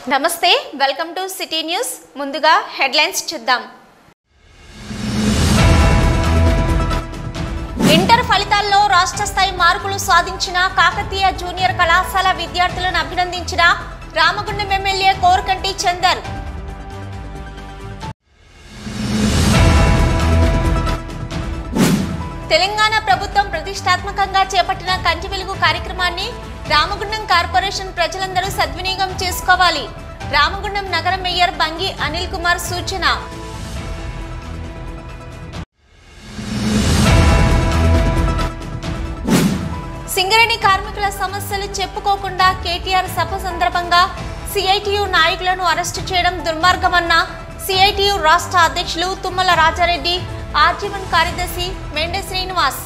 నమస్తే welcome to city news ముందుగా headlines చూద్దాం ఇంటర్ ఫలితాల్లో రాష్ట్ర స్థాయి మార్కులు సాధించిన కాకతీయ జూనియర్ కళాశాల విద్యార్థులను అభినందించిన రామగుండం ఎమ్మెల్యే కోరకంటి చందర్ తెలంగాణ ప్రభుత్వం ప్రతిష్టాత్మకంగా చేపట్టిన కంటి వెలుగు కార్యక్రమాన్ని రామగుండం కార్పొరేషన్ ప్రజలందరూ సద్వినియోగం చేసుకోవాలి రామగుండం నగర మేయర్ బంగి అనిల్ కుమార్ సూచన సింగరేణి కార్మికుల సమస్యలు చెప్పుకోకుండా కేటీఆర్ సభ సందర్భంగా సిఐటియు నాయకులను అరెస్టు చేయడం దుర్మార్గమన్న సిఐటియు రాష్ట్ర అధ్యక్షులు తుమ్మల రాజారెడ్డి ఆర్జీవన్ కార్యదర్శి మెండే శ్రీనివాస్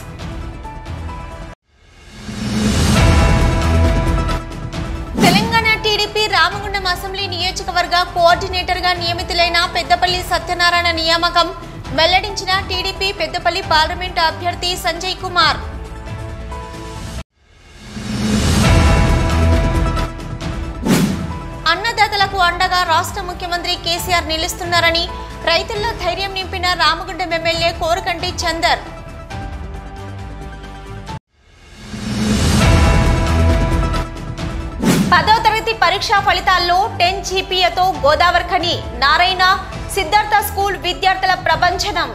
తెలంగాణ టీడీపీ రామగుండం అసెంబ్లీ నియోజకవర్గ కోఆర్డినేటర్ గా నియమితులైన పెద్దపల్లి సత్యనారాయణ నియామకం వెల్లడించిన టీడీపీ పెద్దపల్లి పార్లమెంటు అభ్యర్థి సంజయ్ కుమార్ అన్నదాతలకు అండగా రాష్ట్ర ముఖ్యమంత్రి కేసీఆర్ నిలుస్తున్నారని రైతుల్లో ధైర్యం నింపిన రామగుండం ఎమ్మెల్యే కోరకంటి చందర్ పదో తరగతి పరీక్షా ఫలితాల్లో టెన్ జీపీఏతో గోదావరిఖని నారాయణ సిద్ధార్థ స్కూల్ విద్యార్థుల ప్రభంజనం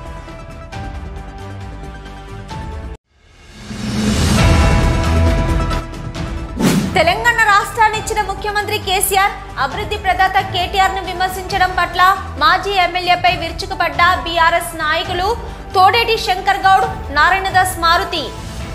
తెలంగాణ రాష్ట్రాన్ని ఇచ్చిన ముఖ్యమంత్రి కేసీఆర్ అభివృద్ధి ప్రదాత కేటీఆర్ ను విమర్శించడం పట్ల మాజీ ఎమ్మెల్యేపై విరుచుకుపడ్డ బీఆర్ఎస్ నాయకులు తోడేటి శంకర్ గౌడ్ నారాయణదాస్ మారుతి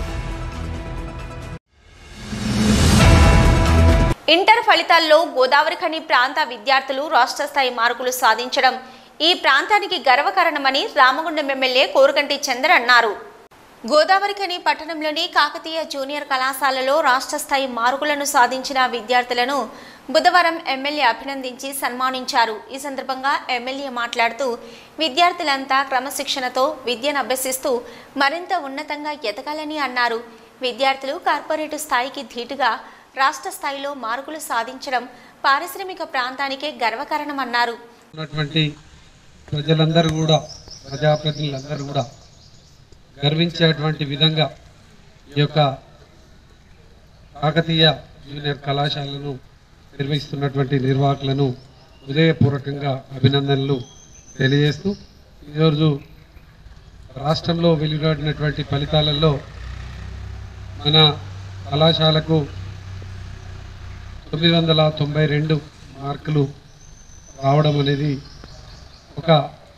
ఇంటర్ ఫలితాల్లో గోదావరిఖని ప్రాంత విద్యార్థులు రాష్ట్ర స్థాయి మార్కులు సాధించడం ఈ ప్రాంతానికి గర్వకారణమని రామగుండం ఎమ్మెల్యే కోరుగంటి చందర్ అన్నారు గోదావరిఖని పట్టణంలోని కాకతీయ జూనియర్ కళాశాలలో రాష్ట్ర స్థాయి మార్కులను సాధించిన విద్యార్థులను బుధవారం ఎమ్మెల్యే అభినందించి సన్మానించారు ఈ సందర్భంగా ఎమ్మెల్యే మాట్లాడుతూ విద్యార్థులంతా క్రమశిక్షణతో విద్యను అభ్యసిస్తూ మరింత ఉన్నతంగా ఎదగాలని అన్నారు విద్యార్థులు కార్పొరేటు స్థాయికి ధీటుగా రాష్ట్ర స్థాయిలో మార్కులు సాధించడం పారిశ్రామిక ప్రాంతానికే గర్వకారణమన్నారు ఉన్నటువంటి ప్రజలందరూ కూడా ప్రజాప్రతినిధులందరూ కూడా గర్వించేటువంటి విధంగా ఈ యొక్క కాకతీయ జూనియర్ కళాశాలను నిర్వహిస్తున్నటువంటి నిర్వాహకులను హృదయపూర్వకంగా అభినందనలు తెలియజేస్తూ ఈరోజు రాష్ట్రంలో వెలువడినటువంటి ఫలితాలలో మన కళాశాలకు తొమ్మిది వందల తొంభై రెండు మార్కులు రావడం అనేది ఒక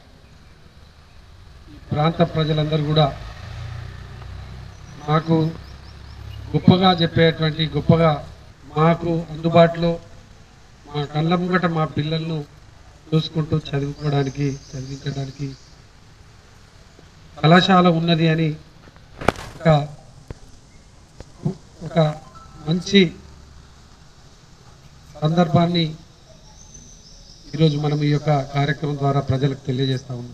ప్రాంత ప్రజలందరూ కూడా మాకు గొప్పగా చెప్పేటువంటి గొప్పగా మాకు అందుబాటులో మా కళ్ళ ముంగట మా పిల్లలను చూసుకుంటూ చదువుకోవడానికి చదివించడానికి కళాశాల ఉన్నది అని ఒక ఒక మంచి సందర్భాన్ని ఈరోజు మనం ఈ యొక్క కార్యక్రమం ద్వారా ప్రజలకు తెలియజేస్తా ఉన్నాం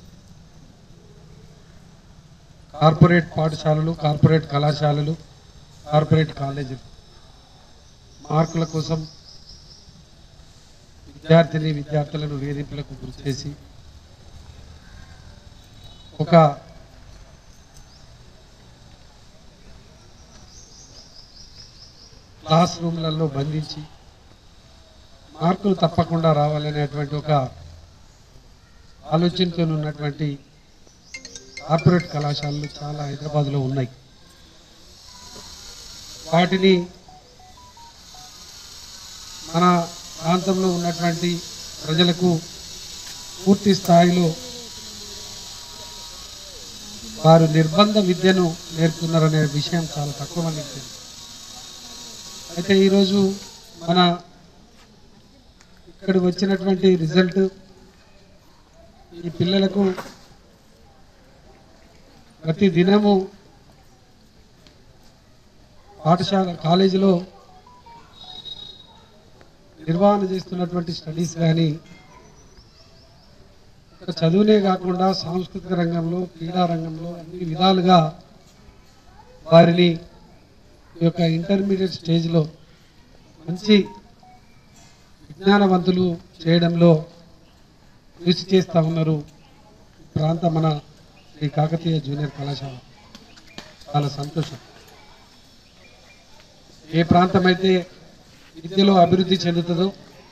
కార్పొరేట్ పాఠశాలలు కార్పొరేట్ కళాశాలలు కార్పొరేట్ కాలేజీలు మార్కుల కోసం విద్యార్థిని విద్యార్థులను వేధింపులకు గురి చేసి ఒక క్లాస్ రూమ్లలో బంధించి మార్కులు తప్పకుండా రావాలనేటువంటి ఒక ఆలోచనతో ఉన్నటువంటి కార్పొరేట్ కళాశాలలు చాలా హైదరాబాద్లో ఉన్నాయి వాటిని మన ప్రాంతంలో ఉన్నటువంటి ప్రజలకు పూర్తి స్థాయిలో వారు నిర్బంధ విద్యను నేర్పుతున్నారనే విషయం చాలా తక్కువ మందికి తెలుసు అయితే ఈరోజు మన ఇక్కడికి వచ్చినటువంటి రిజల్ట్ ఈ పిల్లలకు ప్రతి దినము పాఠశాల కాలేజీలో నిర్వహణ చేస్తున్నటువంటి స్టడీస్ కానీ ఒక చదువునే కాకుండా సాంస్కృతిక రంగంలో క్రీడా రంగంలో అన్ని విధాలుగా వారిని ఈ యొక్క ఇంటర్మీడియట్ స్టేజ్లో మంచి విజ్ఞానవంతులు చేయడంలో కృషి చేస్తూ ఉన్నారు ఈ ప్రాంత మన ఈ కాకతీయ జూనియర్ కళాశాల చాలా సంతోషం ఏ ప్రాంతం అయితే విద్యలో అభివృద్ధి చెందుతుందో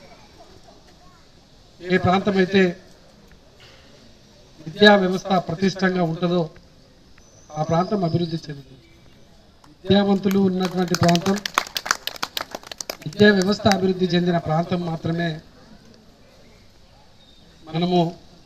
ఏ ప్రాంతం అయితే విద్యా వ్యవస్థ ప్రతిష్టంగా ఉంటుందో ఆ ప్రాంతం అభివృద్ధి చెందుతుంది విద్యావంతులు ఉన్నటువంటి ప్రాంతం విద్యా వ్యవస్థ అభివృద్ధి చెందిన ప్రాంతం మాత్రమే మనము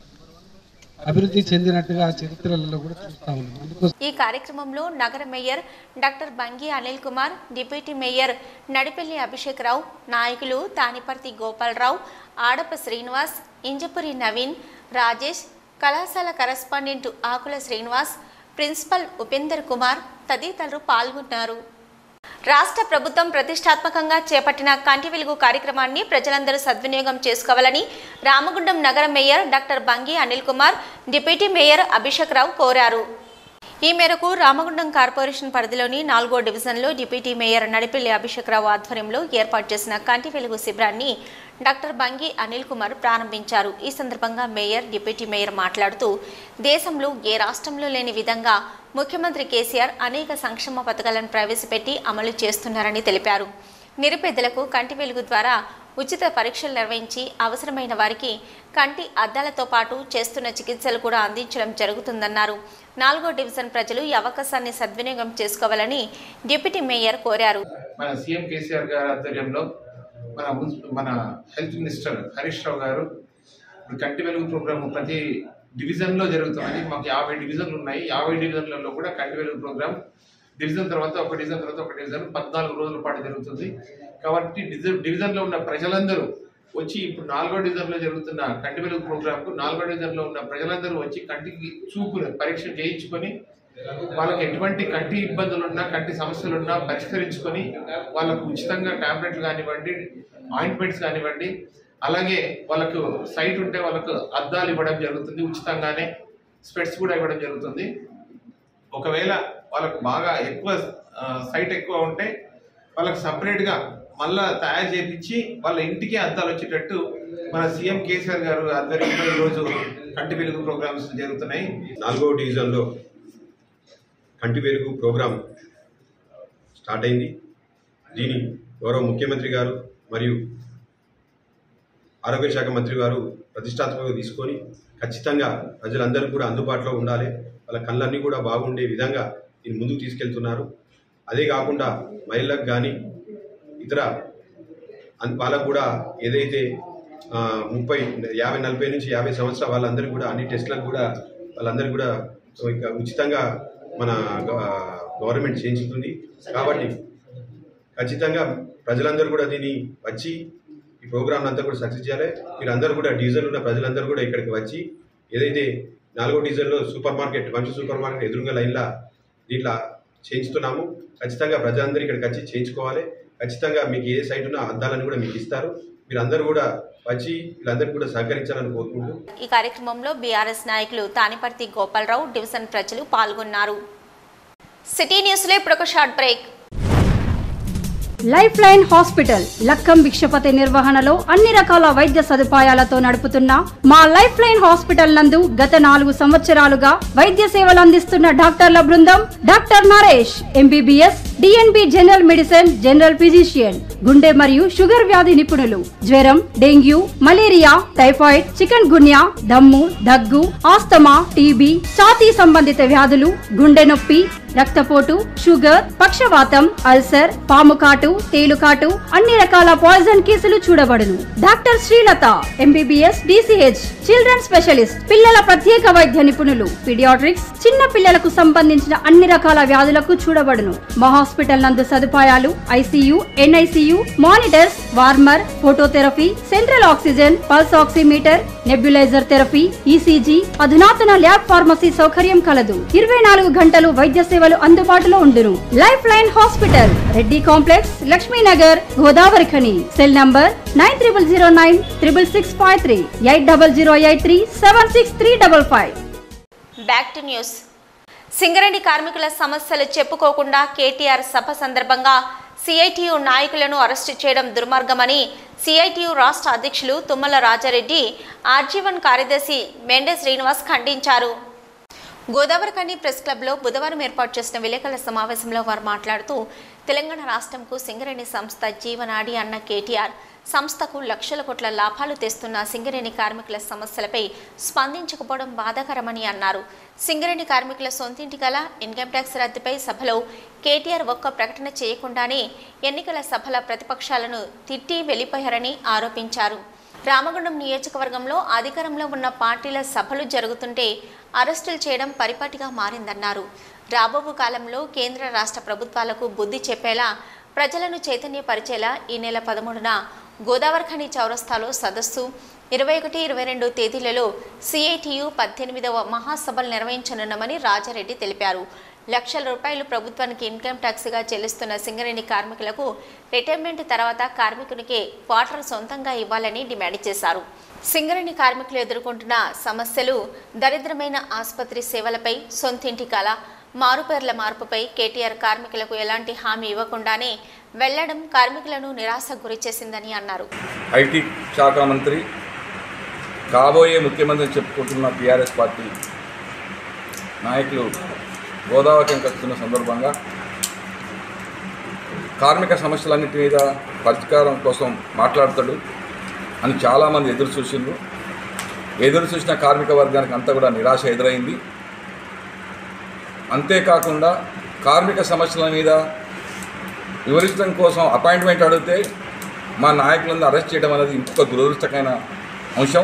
అభివృద్ధి చెందినట్టుగా చరిత్రలలో కూడా చూస్తా ఉన్నాం అందుకోసం ఈ కార్యక్రమంలో నగర mayor doctor Bangi Anil Kumar deputy mayor Nadipelli Abhishek Rao నాయకులు తానిపర్తి గోపాలరావు ఆడప శ్రీనివాస్ ఇంజపురి నవీన్ రాజేష్ కళాశాల కరస్పాండెంట్ ఆకుల శ్రీనివాస్ ప్రిన్సిపల్ ఉపేందర్ కుమార్ తదితరులు పాల్గొన్నారు రాష్ట్ర ప్రభుత్వం ప్రతిష్టాత్మకంగా చేపట్టిన కంటి వెలుగు కార్యక్రమాన్ని ప్రజలందరూ సద్వినియోగం చేసుకోవాలని రామగుండం నగర mayor doctor Bangi Anil Kumar deputy mayor Abhishek Rao కోరారు ఈ మేరకు రామగుండం కార్పొరేషన్ పరిధిలోని నాలుగో డివిజన్లో డిప్యూటీ మేయర్ నడిపెల్లి అభిషేక్ రావు ఆధ్వర్యంలో ఏర్పాటు చేసిన కంటి వెలుగు శిబిరాన్ని డాక్టర్ బంగి అనిల్ కుమార్ ప్రారంభించారు ఈ సందర్భంగా మేయర్ డిప్యూటీ మేయర్ మాట్లాడుతూ దేశంలో ఏ రాష్ట్రంలో లేని విధంగా ముఖ్యమంత్రి కేసీఆర్ అనేక సంక్షేమ పథకాలను ప్రవేశపెట్టి అమలు చేస్తున్నారని తెలిపారు నిరుపేదలకు కంటి వెలుగు ద్వారా ఉచిత పరీక్షలు నిర్వహించి అవసరమైన వారికి కంటి అద్దాలతో పాటు చేస్తున్న చికిత్సలు కూడా అందించడం జరుగుతుందన్నారు నాలుగో డివిజన్ ప్రజలు ఈ అవకాశాన్ని సద్వినియోగం చేసుకోవాలని డిప్యూటీ మేయర్ కోరారు మన సీఎం కేసీఆర్ గారి ఆధ్వర్యంలో మన మున్సి- మన హెల్త్ మినిస్టర్ హరీష్ రావు గారు ఇప్పుడు కంటి వెలుగు ప్రోగ్రామ్ ప్రతి డివిజన్లో జరుగుతుందని మాకు యాభై డివిజన్లు ఉన్నాయి యాభై డివిజన్లలో కూడా కంటి వెలుగు ప్రోగ్రామ్ డివిజన్ తర్వాత ఒక డివిజన్ తర్వాత ఒక డివిజన్ పద్నాలుగు రోజుల పాటు జరుగుతుంది కాబట్టి డివిజన్ డివిజన్లో ఉన్న ప్రజలందరూ వచ్చి ఇప్పుడు నాలుగో డివిజన్లో జరుగుతున్న కంటి వెలుగు ప్రోగ్రామ్కు నాలుగో డివిజన్లో ఉన్న ప్రజలందరూ వచ్చి కంటికి చూపు పరీక్ష చేయించుకొని వాళ్ళకి ఎటువంటి కంటి ఇబ్బందులు ఉన్నా కంటి సమస్యలు ఉన్నా పరిష్కరించుకొని వాళ్ళకు ఉచితంగా టాబ్లెట్లు కానివ్వండి ఆయింట్మెంట్స్ కానివ్వండి అలాగే వాళ్ళకు సైట్ ఉంటే వాళ్ళకు అద్దాలు ఇవ్వడం జరుగుతుంది ఉచితంగానే స్పెట్స్ కూడా ఇవ్వడం జరుగుతుంది ఒకవేళ వాళ్ళకు బాగా ఎక్కువ సైట్ ఎక్కువ ఉంటే వాళ్ళకి సపరేట్గా మళ్ళా తయారు చేపించి వాళ్ళ ఇంటికి అద్దాలు వచ్చేటట్టు మన సీఎం కేసీఆర్ గారు ఆధ్వర్యంలో ఈరోజు కంటి వెలుగు ప్రోగ్రామ్స్ జరుగుతున్నాయి నాలుగో డివిజన్లో కంటి వెలుగు ప్రోగ్రాం స్టార్ట్ అయింది దీని గౌరవ ముఖ్యమంత్రి గారు మరియు ఆరోగ్య శాఖ మంత్రి గారు ప్రతిష్టాత్మకంగా తీసుకొని ఖచ్చితంగా ప్రజలందరూ కూడా అందుబాటులో ఉండాలి వాళ్ళ కళ్ళన్నీ కూడా బాగుండే విధంగా దీన్ని ముందుకు తీసుకెళ్తున్నారు అదే కాకుండా మహిళలకు కానీ ఇతర అన్- వాళ్ళకు కూడా ఏదైతే ఆ, ముప్పై యాభై నలభై నుంచి యాభై సంవత్సరాల వాళ్ళందరికీ కూడా అన్ని టెస్టులకు కూడా వాళ్ళందరికీ కూడా ఇక ఉచితంగా మన గ- గవర్నమెంట్ చేయించుతుంది కాబట్టి ఖచ్చితంగా ప్రజలందరూ కూడా దీన్ని వచ్చి ఈ ప్రోగ్రామ్ అంతా కూడా సక్సెస్ చేయాలి మీరందరూ కూడా డివిజన్ ఉన్న ప్రజలందరూ కూడా ఇక్కడికి వచ్చి ఏదైతే నాలుగో డివిజన్లో సూపర్ మార్కెట్ మంచి సూపర్ మార్కెట్ ఎదురుగా లైన్లో దీంట్లో చేయించుతున్నాము ఖచ్చితంగా ప్రజలందరూ ఇక్కడికి వచ్చి చేయించుకోవాలి ఖచ్చితంగా మీకు ఏ సైట్ ఉన్నా అద్దాలను కూడా మీకు ఇస్తారు మీరందరూ కూడా వచ్చి వీళ్ళందరికీ కూడా సహకరించాలని కోరుకుంటూ ఈ కార్యక్రమంలో బీఆర్ఎస్ నాయకులు తానిపర్తి గోపాలరావు డివిజన్ ప్రజలు పాల్గొన్నారు సిటీ న్యూస్లో ఇప్పుడు ఒక short break life line hospital Lakkam Bhikshapati నిర్వహణలో అన్ని రకాల వైద్య సదుపాయాలతో నడుపుతున్న మా లైఫ్ లైన్ హాస్పిటల్ నందు గత నాలుగు సంవత్సరాలుగా వైద్య సేవలు అందిస్తున్న డాక్టర్ల బృందం doctor Naresh MBBS DNB general medicine general physician గుండె మరియు షుగర్ వ్యాధి నిపుణులు జ్వరం dengue malaria typhoid chikungunya దమ్ము దగ్గు ఆస్తమా టీబీ ఛాతీ సంబంధిత వ్యాధులు గుండె నొప్పి రక్తపోటు షుగర్ పక్షవాతం అల్సర్ పాము కాటు తేలుకాటు అన్ని రకాల పాయిజన్ కేసులు చూడబడును doctor Srilatha MBBS DCH children specialist పిల్లల ప్రత్యేక వైద్య నిపుణులు పీడియాట్రిక్స్ చిన్న పిల్లలకు సంబంధించిన అన్ని రకాల వ్యాధులకు చూడబడును మా హాస్పిటల్ నందు సదుపాయాలు ICU NICU monitors warmer phototherapy central oxygen pulse oximeter nebuliser therapy ECG అధునాతన ల్యాబ్ ఫార్మసీ సౌకర్యం కలదు ఇరవై నాలుగు గంటలు వైద్య సేవలు అందుబాటులో ఉండును life line hospital Reddy complex Lakshminagar Godavarikhani cell number nine triple zero nine triple six five three eight double zero eight three seven six three double five back to news Singareni కార్మికుల సమస్యలు చెప్పుకోకుండా కేటీఆర్ సభ సందర్భంగా సిఐటియు నాయకులను అరెస్టు చేయడం దుర్మార్గమని సిఐటియు రాష్ట్ర అధ్యక్షులు Tummala Rajareddy RG one కార్యదర్శి మెండే శ్రీనివాస్ ఖండించారు గోదావరికని ప్రెస్ క్లబ్లో బుధవారం ఏర్పాటు చేసిన విలేకరుల సమావేశంలో వారు మాట్లాడుతూ తెలంగాణ రాష్ట్రంకు సింగరేణి సంస్థ జీవనాడి అన్న కేటీఆర్ సంస్థకు లక్షల కోట్ల లాభాలు తెస్తున్న సింగరేణి కార్మికుల సమస్యలపై స్పందించకపోవడం బాధాకరమని అన్నారు సింగరేణి కార్మికుల సొంతింటి గల ఇన్కమ్ ట్యాక్స్ రద్దుపై సభలో కేటీఆర్ ఒక్క ప్రకటన చేయకుండానే ఎన్నికల సభల ప్రతిపక్షాలను తిట్టి వెళ్లిపోయారని ఆరోపించారు రామగుండం నియోజకవర్గంలో అధికారంలో ఉన్న పార్టీల సభలు జరుగుతుంటే అరెస్టులు చేయడం పరిపాటిగా మారిందన్నారు రాబోవు కాలంలో కేంద్ర రాష్ట్ర ప్రభుత్వాలకు బుద్ధి చెప్పేలా ప్రజలను చైతన్యపరిచేలా ఈ నెల పదమూడున గోదావరిఖని చౌరస్తాలో సదస్సు ఇరవై ఒకటి ఇరవై రెండు తేదీలలో సిఐటియు పద్దెనిమిదవ మహాసభలు నిర్వహించనున్నామని రాజారెడ్డి తెలిపారు లక్షల రూపాయలు ప్రభుత్వానికి ఇన్కమ్ ట్యాక్స్గా చెల్లిస్తున్న సింగరేణి కార్మికులకు రిటైర్మెంట్ తర్వాత కార్మికునికి క్వార్టర్ సొంతంగా ఇవ్వాలని డిమాండ్ చేశారు సింగరేణి కార్మికులు ఎదుర్కొంటున్న సమస్యలు దరిద్రమైన ఆసుపత్రి సేవలపై సొంతింటి కళ మారుపేర్ల మార్పుపై కేటీఆర్ కార్మికులకు ఎలాంటి హామీ ఇవ్వకుండానే వెళ్లడం కార్మికులను నిరాశకు గురిచేసిందని అన్నారు ఐటీ శాఖ మంత్రి కాబోయే ముఖ్యమంత్రి చెప్పుకుంటున్న టీఆర్ఎస్ పార్టీ నాయకులు గోదావరికి వస్తున్న సందర్భంగా కార్మిక సమస్యలన్నిటి మీద పరిష్కారం కోసం మాట్లాడతాడు అని చాలామంది ఎదురు చూసిండ్రు ఎదురు చూసిన కార్మిక వర్గానికి అంతా కూడా నిరాశ ఎదురైంది అంతేకాకుండా కార్మిక సమస్యల మీద వివరించడం కోసం అపాయింట్మెంట్ అడిగితే మా నాయకులను అరెస్ట్ చేయడం అనేది ఇంకొక దురదృష్టకమైన అంశం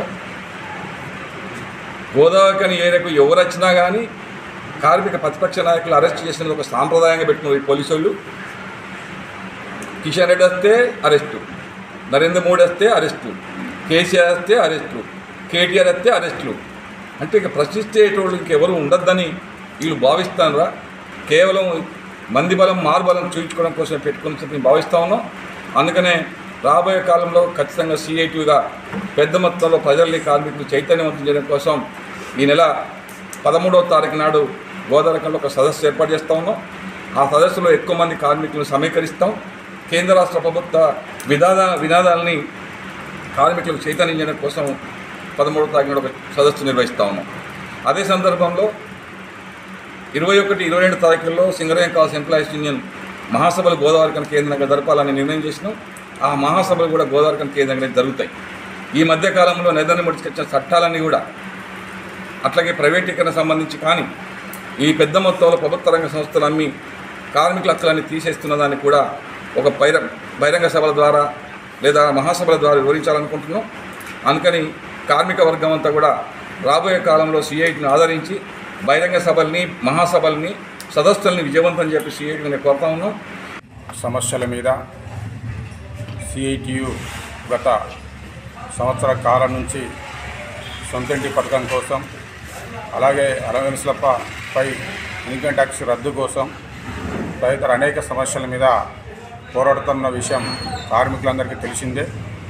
గోదావరికని ఏరియాకు ఎవరు వచ్చినా కానీ కార్మిక ప్రతిపక్ష నాయకులు అరెస్ట్ చేసినది ఒక సాంప్రదాయంగా పెట్టుకున్నారు ఈ పోలీసు వాళ్ళు కిషన్ రెడ్డి వస్తే అరెస్టు నరేంద్ర మోడీ వస్తే అరెస్టు కేసీఆర్ వస్తే అరెస్టు కేటీఆర్ వస్తే అరెస్టులు అంటే ఇక ప్రశ్నించేటోళ్ళు ఇంకెవరు ఉండొద్దని వీళ్ళు భావిస్తానరా కేవలం మంది బలం మారుబలం చూపించుకోవడం కోసం పెట్టుకుని చెప్పి మేము భావిస్తా ఉన్నాం అందుకనే రాబోయే కాలంలో ఖచ్చితంగా సిఐటిగా పెద్ద మొత్తంలో ప్రజల్ని కార్మికులు చైతన్యవంతం చేయడం కోసం ఈ నెల పదమూడవ తారీఖు నాడు గోదావరికంలో ఒక సదస్సు ఏర్పాటు చేస్తా ఉన్నాం ఆ సదస్సులో ఎక్కువ మంది కార్మికులను సమీకరిస్తాం కేంద్ర రాష్ట్ర ప్రభుత్వ విధాన వినాదాలని కార్మికులకు చైతన్యం చేయడం కోసం పదమూడవ తారీఖు నాడు ఒక సదస్సు నిర్వహిస్తా ఉన్నాం అదే సందర్భంలో ఇరవై ఒకటి ఇరవై రెండు తారీఖుల్లో సింగరేం కాల్స్ ఎంప్లాయీస్ యూనియన్ మహాసభలు గోదావరికన్ కేంద్రంగా జరపాలని నిర్ణయం చేసినాం ఆ మహాసభలు కూడా గోదావరికన్ కేంద్రంగానే జరుగుతాయి ఈ మధ్య కాలంలో నిధులను ముడిచుకొచ్చిన చట్టాలన్నీ కూడా అట్లాగే ప్రైవేటీకరణ సంబంధించి కానీ ఈ పెద్ద మొత్తంలో ప్రభుత్వ రంగ సంస్థలు అమ్మి కార్మికుల హక్కులన్నీ తీసేస్తున్న దాన్ని కూడా ఒక బహిర బహిరంగ సభల ద్వారా లేదా మహాసభల ద్వారా వివరించాలనుకుంటున్నాం అందుకని కార్మిక వర్గం అంతా కూడా రాబోయే కాలంలో సిఐటిని ఆదరించి బహిరంగ సభల్ని మహాసభల్ని సదస్సుల్ని విజయవంతం చెప్పి సిఐటిని కోరుతా ఉన్నాం సమస్యల మీద సిఐటియు గత సంవత్సర కాలం నుంచి సొంతింటి పథకం కోసం అలాగే అలవెన్స్లపై ఇన్కమ్ ట్యాక్స్ రద్దు కోసం తదితర అనేక సమస్యల మీద పోరాడుతున్న విషయం కార్మికులందరికీ తెలిసిందే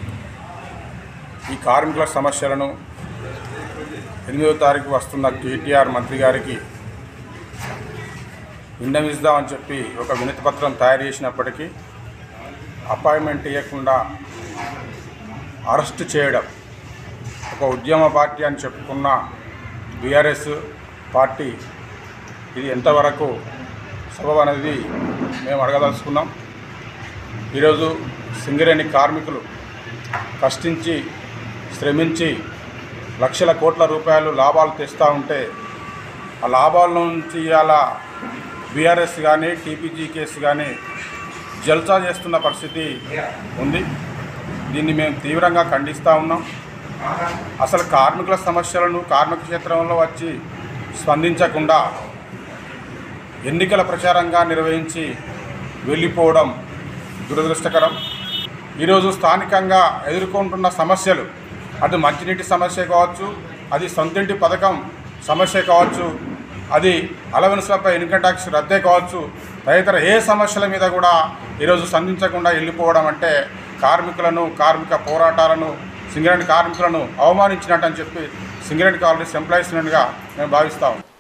ఈ కార్మికుల సమస్యలను ఎనిమిదో తారీఖు వస్తున్న కేటీఆర్ మంత్రి గారికి విన్నవిస్తామని చెప్పి ఒక వినతి పత్రం తయారు చేసినప్పటికీ అపాయింట్మెంట్ ఇవ్వకుండా అరెస్ట్ చేయడం ఒక ఉద్యమ పార్టీ అని చెప్పుకున్న బీఆర్ఎస్ పార్టీ ఇది ఎంతవరకు సబబు అనేది మేము అడగదలుచుకున్నాం ఈరోజు సింగరేణి కార్మికులు కష్టించి శ్రమించి లక్షల కోట్ల రూపాయలు లాభాలు తెస్తూ ఉంటే ఆ లాభాల నుంచి ఇలా బీఆర్ఎస్ కానీ టీపీజీ కేసు కానీ జల్సా చేస్తున్న పరిస్థితి ఉంది దీన్ని మేము తీవ్రంగా ఖండిస్తూ ఉన్నాం అసలు కార్మికుల సమస్యలను కార్మిక క్షేత్రంలో వచ్చి స్పందించకుండా ఎన్నికల ప్రచారంగా నిర్వహించి వెళ్ళిపోవడం దురదృష్టకరం ఈరోజు స్థానికంగా ఎదుర్కొంటున్న సమస్యలు అటు మంచినీటి సమస్య కావచ్చు అది సొంతింటి పథకం సమస్య కావచ్చు అది అలవెన్స్లపై ఇన్కమ్ ట్యాక్స్ రద్దే కావచ్చు తదితర ఏ సమస్యల మీద కూడా ఈరోజు స్పందించకుండా వెళ్ళిపోవడం అంటే కార్మికులను కార్మిక పోరాటాలను సింగరేణి కార్మికులను అవమానించినట్టు అని చెప్పి సింగరేణి కాలనీస్ ఎంప్లాయీస్ యూనియన్గా మేము భావిస్తాం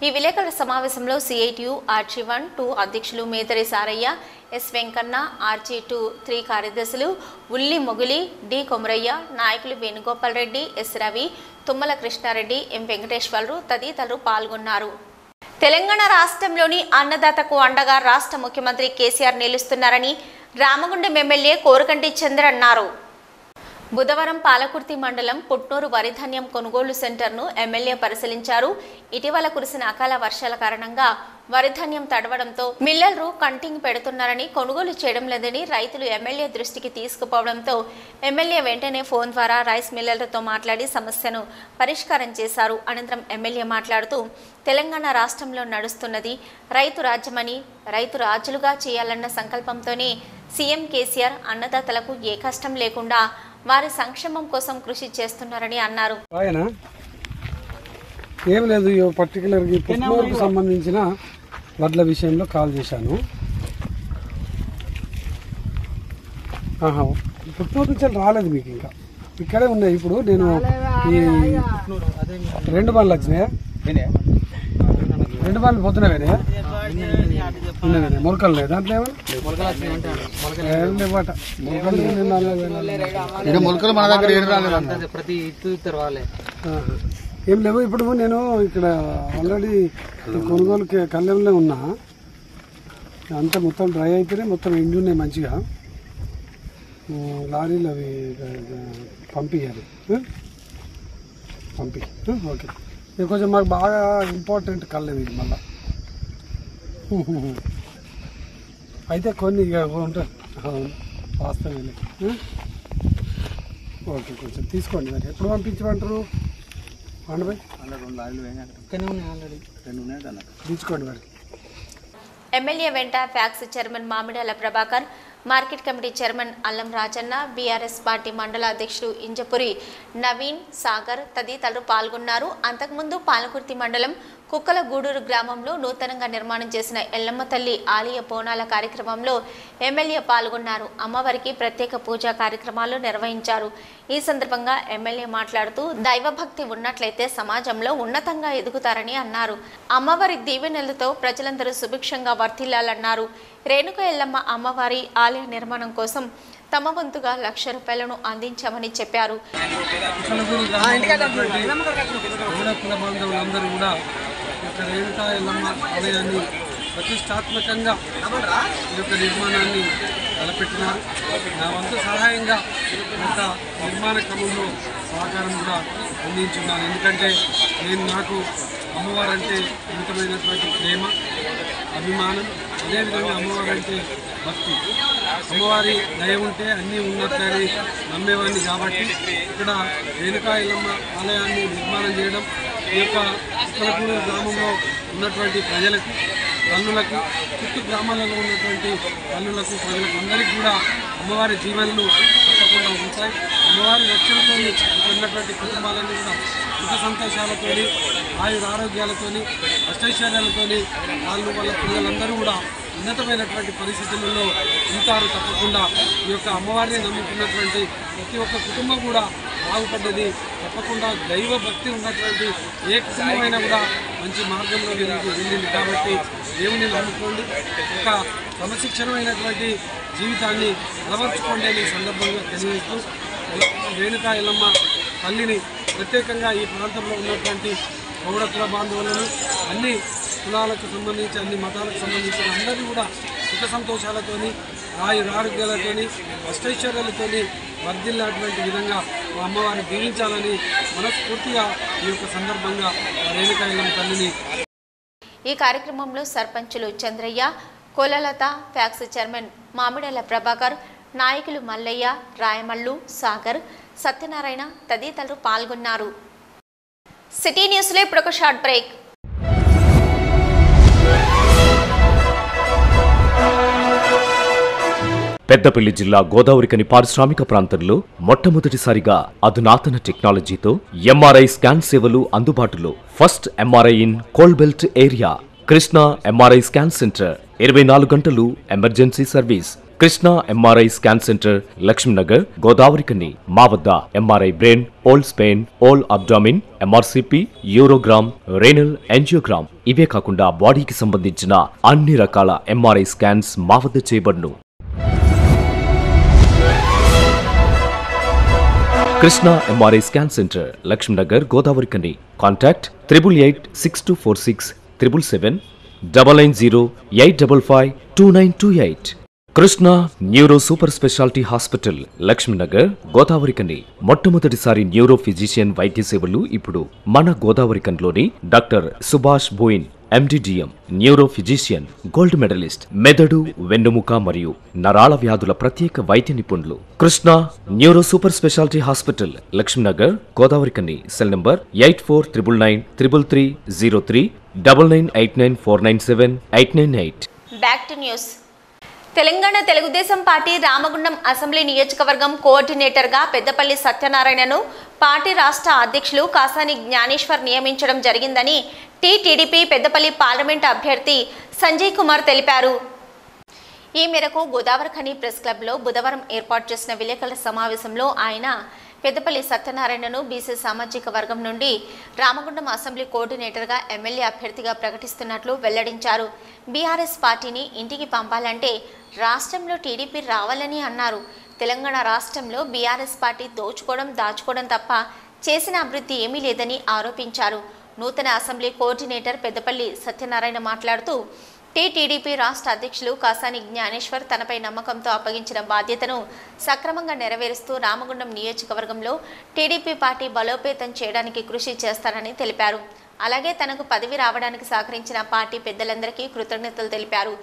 ఈ విలేకరుల సమావేశంలో సిఐటియు ఆర్జీ వన్ టూ అధ్యక్షులు Medari Sarayya S Venkanna R G two three కార్యదర్శులు ఉల్లి మొగులి డి కొమరయ్య నాయకులు వేణుగోపాల్ రెడ్డి ఎస్ రవి తుమ్మల కృష్ణారెడ్డి ఎం వెంకటేశ్వరరావు తదితరులు పాల్గొన్నారు తెలంగాణ రాష్ట్రంలోని అన్నదాతకు అండగా రాష్ట్ర ముఖ్యమంత్రి కేసీఆర్ నిలుస్తున్నారని రామగుండం ఎమ్మెల్యే కోరకంటి చంద్ర అన్నారు బుధవారం పాలకుర్తి మండలం పుట్నూరు వరిధాన్యం కొనుగోలు సెంటర్ను ఎమ్మెల్యే పరిశీలించారు ఇటీవల కురిసిన అకాల వర్షాల కారణంగా వరిధాన్యం తడవడంతో మిల్లర్లు కంటింగ్ పెడుతున్నారని కొనుగోలు చేయడం లేదని రైతులు ఎమ్మెల్యే దృష్టికి తీసుకుపోవడంతో ఎమ్మెల్యే వెంటనే ఫోన్ ద్వారా రైస్ మిల్లర్లతో మాట్లాడి సమస్యను పరిష్కారం చేశారు అనంతరం ఎమ్మెల్యే మాట్లాడుతూ తెలంగాణ రాష్ట్రంలో నడుస్తున్నది రైతు రాజ్యమని రైతు రాజులుగా చేయాలన్న సంకల్పంతోనే సీఎం కేసీఆర్ అన్నదాతలకు ఏ కష్టం లేకుండా వారి సంక్షేమం కోసం కృషి చేస్తున్నారని అన్నారు ఆయన ఏం లేదు ఈ పర్టికులర్గా ఈ పుట్టినూరుకు సంబంధించిన వడ్ల విషయంలో కాల్ చేశాను ఆహా పుట్టినూరు నుంచి రాలేదు మీకు ఇంకా ఇక్కడే ఉన్నాయి ఇప్పుడు నేను ఈ రెండు బండ్లు వచ్చినాయా రెండు బండ్లు పొద్దున వేరే ఉన్నాయి మొలకలు లేదు దాంట్లో ఏమన్నా ఏం లేవట మొలకలు నిన్న అలా మొలకలు మన దగ్గర ఏడు రాలేదు ప్రతి ఇత్తు ఇద్దరు వాళ్ళే ఆహా. ఏం లేవు ఇప్పుడు నేను ఇక్కడ ఆల్రెడీ కొనుగోలు కే- కళ్యాణంలో ఉన్నా అంతా మొత్తం డ్రై అయితేనే మొత్తం ఎండి ఉన్నాయి మంచిగా ఉ, లారీలు అవి గ- గ- పంపించాలి ఉ? పంపి ఉ, ఓకే ఇది కొంచెం మాకు బాగా ఇంపార్టెంట్ కళ్ళది ఇది మళ్ళా అయితే కొన్ని ఇక ఉంటాయి అవును వాస్తవమే ఉ? ఓకే కొంచెం తీసుకోండి మరి ఎప్పుడు పంపించమంటారు పండుగ ఇక్కడనే ఉన్నాయి ఆల్రెడీ తీసుకోండి మరి ఎమ్మెల్యే వెంట PACS chairman Mamidala Prabhakar market committee chairman Allam Rajanna BRS party మండల అధ్యక్షుడు ఇంజపురి నవీన్ సాగర్ తదితరులు పాల్గొన్నారు అంతకుముందు పాలకుర్తి మండలం కుక్కల గూడూరు గ్రామంలో నూతనంగా నిర్మాణం చేసిన ఎల్లమ్మ తల్లి ఆలయ బోనాల కార్యక్రమంలో ఎమ్మెల్యే పాల్గొన్నారు అమ్మవారికి ప్రత్యేక పూజా కార్యక్రమాలు నిర్వహించారు ఈ సందర్భంగా ఎమ్మెల్యే మాట్లాడుతూ దైవభక్తి ఉన్నట్లయితే సమాజంలో ఉన్నతంగా ఎదుగుతారని అన్నారు అమ్మవారి దీవెనలతో ప్రజలందరూ సుభిక్షంగా వర్ధిల్లాలన్నారు రేణుక ఎల్లమ్మ అమ్మవారి ఆలయ నిర్మాణం కోసం తమ వంతుగా లక్ష రూపాయలను అందించామని చెప్పారు గౌడ కుల బాంధవులందరూ కూడా ఈ యొక్క రేణుకా ఎల్లమ్మ ఆలయాన్ని ప్రతిష్టాత్మకంగా ఈ యొక్క నిర్మాణాన్ని తలపెట్టినారు నా వంతు సహాయంగా ఈ యొక్క నిర్మాణ క్రమంలో సహకారం కూడా అందించున్నాను ఎందుకంటే నేను నాకు అమ్మవారంటే అమితమైనటువంటి ప్రేమ అభిమానం అదేవిధంగా అమ్మవారంటే భక్తి అమ్మవారి దయ ఉంటే అన్నీ ఉన్నట్లని నమ్మేవాడిని కాబట్టి ఇక్కడ రేణుకా ఎల్లమ్మ ఆలయాన్ని నిర్మాణం చేయడం ఈ యొక్క ఉత్తరపూర్ గ్రామంలో ఉన్నటువంటి ప్రజలకు పన్నులకు చుట్టూ గ్రామాలలో ఉన్నటువంటి పన్నులకు ప్రజలకు అందరికీ కూడా అమ్మవారి జీవనలు తప్పకుండా ఉంటాయి అమ్మవారి రక్షణతో ఉన్నటువంటి కుటుంబాలన్నీ కూడా సుఖ సంతోషాలతోని ఆయుర ఆరోగ్యాలతోని అష్టైశ్వర్యాలతోని వాళ్ళు వాళ్ళ పిల్లలందరూ కూడా ఉన్నతమైనటువంటి పరిస్థితులలో ఉంటారు తప్పకుండా ఈ యొక్క అమ్మవారిని నమ్ముకున్నటువంటి ప్రతి ఒక్క కుటుంబం కూడా బాగుపడ్డది తప్పకుండా దైవ భక్తి ఉన్నటువంటి ఏ కుటుంబమైనా కూడా మంచి మార్గంలో వెళ్ళి వెళ్ళింది కాబట్టి దేవుని నమ్ముకోండి ఒక క్రమశిక్షణమైనటువంటి జీవితాన్ని అలవర్చుకోండి అనే సందర్భంగా తెలియజేస్తూ రేణుకా ఎల్లమ్మ తల్లిని ప్రత్యేకంగా ఈ ప్రాంతంలో ఉన్నటువంటి గౌడ కుల బాంధవులను అన్ని కులాలకు సంబంధించి అన్ని మతాలకు సంబంధించిన అందరినీ కూడా సుఖ సంతోషాలతోని రాయు ఆరోగ్యాలతోని అష్టైశ్వర్యాలతోని వర్ధిల్లేటువంటి విధంగా మా అమ్మవారిని దీవించాలని మనస్ఫూర్తిగా ఈ యొక్క సందర్భంగా ఆ రేణుకా ఎల్లమ్మ తల్లిని ఈ కార్యక్రమంలో సర్పంచులు చంద్రయ్య కోలలత ఫ్యాక్స్ చైర్మన్ మామిడాల ప్రభాకర్ నాయకులు మల్లయ్య రాయమల్లు సాగర్ సత్యనారాయణ తదితరులు పాల్గొన్నారు సిటీ న్యూస్లో ఇప్పుడు ఒక షార్ట్ బ్రేక్ పెద్దపల్లి జిల్లా గోదావరికని పారిశ్రామిక ప్రాంతంలో మొట్టమొదటిసారిగా అధునాతన టెక్నాలజీతో ఎంఆర్ఐ స్కాన్ సేవలు అందుబాటులో first MRI in coal belt area Krishna MRI scan centre ఇరవై నాలుగు గంటలు emergency service Krishna MRI scan centre Lakshminagar Godavarikhani మా వద్ద MRI brain whole spine whole abdomen MRCP urogram renal angiogram ఇవే కాకుండా బాడీకి సంబంధించిన అన్ని రకాల ఎంఆర్ఐ స్కాన్స్ మా వద్ద చేయబడును Krishna MRI scan centre Lakshminagar Godavarikhani contact triple eight six two four six triple seven double nine zero eight double five two nine two eight Krishna neuro super speciality hospital Lakshminagar Godavarikhani మొట్టమొదటిసారి న్యూరో ఫిజిషియన్ వైద్య సేవలు ఇప్పుడు మన గోదావరికన్లోని doctor Subhash Boin MD DM neuro physician gold medallist మెదడు వెన్నుముక మరియు నరాల వ్యాధుల ప్రత్యేక వైద్య నిపుణులు Krishna neuro super speciality hospital Lakshminagar Godavarikhani cell number eight four triple nine triple three zero three double nine eight nine four nine seven eight nine eight back to news Telangana Telugu Desam party Ramagundam assembly నియోజకవర్గం కోఆర్డినేటర్గా పెద్దపల్లి సత్యనారాయణను పార్టీ రాష్ట్ర అధ్యక్షులు కాసాని జ్ఞానేశ్వర్ నియమించడం జరిగిందని టీటీడీపీ పెద్దపల్లి పార్లమెంట్ అభ్యర్థి సంజయ్ కుమార్ తెలిపారు ఈ మేరకు గోదావరి ఖని ప్రెస్ క్లబ్లో బుధవారం ఏర్పాటు చేసిన విలేకరుల సమావేశంలో ఆయన పెద్దపల్లి సత్యనారాయణను బీసీ సామాజిక వర్గం నుండి రామగుండం అసెంబ్లీ కోఆర్డినేటర్గా ఎమ్మెల్యే అభ్యర్థిగా ప్రకటిస్తున్నట్లు వెల్లడించారు బీఆర్ఎస్ పార్టీని ఇంటికి పంపాలంటే రాష్ట్రంలో టీడీపీ రావాలని అన్నారు తెలంగాణ రాష్ట్రంలో బీఆర్ఎస్ పార్టీ దోచుకోవడం దాచుకోవడం తప్ప చేసిన అభివృద్ధి ఏమీ లేదని ఆరోపించారు నూతన అసెంబ్లీ కోఆర్డినేటర్ పెద్దపల్లి సత్యనారాయణ మాట్లాడుతూ టీటీడీపీ రాష్ట్ర అధ్యక్షులు కాసాని జ్ఞానేశ్వర్ తనపై నమ్మకంతో అప్పగించిన బాధ్యతను సక్రమంగా నెరవేరుస్తూ రామగుండం నియోజకవర్గంలో టీడీపీ పార్టీ బలోపేతం చేయడానికి కృషి చేస్తారని తెలిపారు అలాగే తనకు పదవి రావడానికి సహకరించిన పార్టీ పెద్దలందరికీ కృతజ్ఞతలు తెలిపారు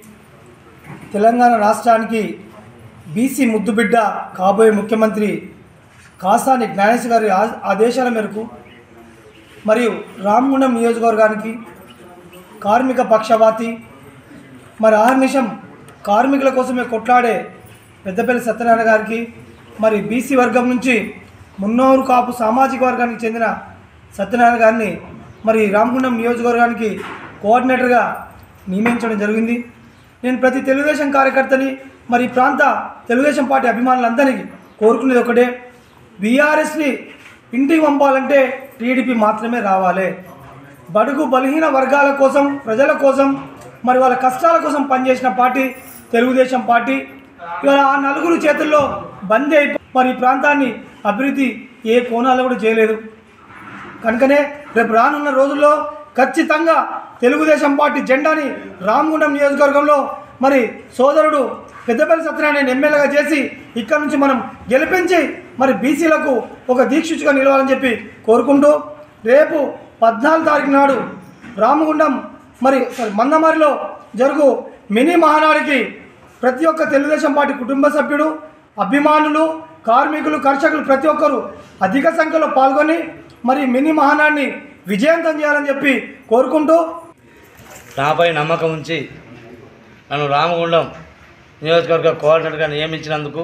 తెలంగాణ రాష్ట్రానికి బీసీ ముద్దుబిడ్డ కాబోయే ముఖ్యమంత్రి కాసాని జ్ఞానేశ్వర గారి ఆ- ఆదేశాల మేరకు మరియు రామగుండం నియోజకవర్గానికి కార్మిక పక్షపాతి మరి ఆహర్నిశం కార్మికుల కోసమే కొట్లాడే పెద్దపల్లి సత్యనారాయణ గారికి మరి బీసీ వర్గం నుంచి మున్నూరు కాపు సామాజిక వర్గానికి చెందిన సత్యనారాయణ గారిని మరి రామగుండం నియోజకవర్గానికి కోఆర్డినేటర్గా నియమించడం జరిగింది నేను ప్రతి తెలుగుదేశం కార్యకర్తని మరి ఈ ప్రాంత తెలుగుదేశం పార్టీ అభిమానులందరికీ కోరుకునేది ఒకటే బీఆర్ఎస్ని ఇంటికి పంపాలంటే టీడీపీ మాత్రమే రావాలి బడుగు బలహీన వర్గాల కోసం ప్రజల కోసం మరి వాళ్ళ కష్టాల కోసం పనిచేసిన పార్టీ తెలుగుదేశం పార్టీ ఇవాళ ఆ నలుగురు చేతుల్లో బందీ అయిపో మరి ఈ ప్రాంతాన్ని అభివృద్ధి ఏ కోణాలు కూడా చేయలేదు కనుకనే రేపు రానున్న రోజుల్లో ఖచ్చితంగా తెలుగుదేశం పార్టీ జెండాని రామగుండం నియోజకవర్గంలో మరి సోదరుడు పెద్దపల్లి సత్యనారాయణ ఎమ్మెల్యేగా చేసి ఇక్కడ నుంచి మనం గెలిపించి మరి బీసీలకు ఒక దీక్షితుగా నిలవాలని చెప్పి కోరుకుంటూ రేపు పద్నాలుగు తారీఖు నాడు రామగుండం మరి సారీ మందమరిలో జరుగు మినీ మహానాడికి ప్రతి ఒక్క తెలుగుదేశం పార్టీ కుటుంబ సభ్యుడు అభిమానులు కార్మికులు కర్షకులు ప్రతి ఒక్కరూ అధిక సంఖ్యలో పాల్గొని మరి మినీ మహానాడిని విజయవంతం చేయాలని చెప్పి కోరుకుంటూ నాపై నమ్మకం ఉంచి నన్ను రామగుండం నియోజకవర్గ కోఆర్డినేటర్గా నియమించినందుకు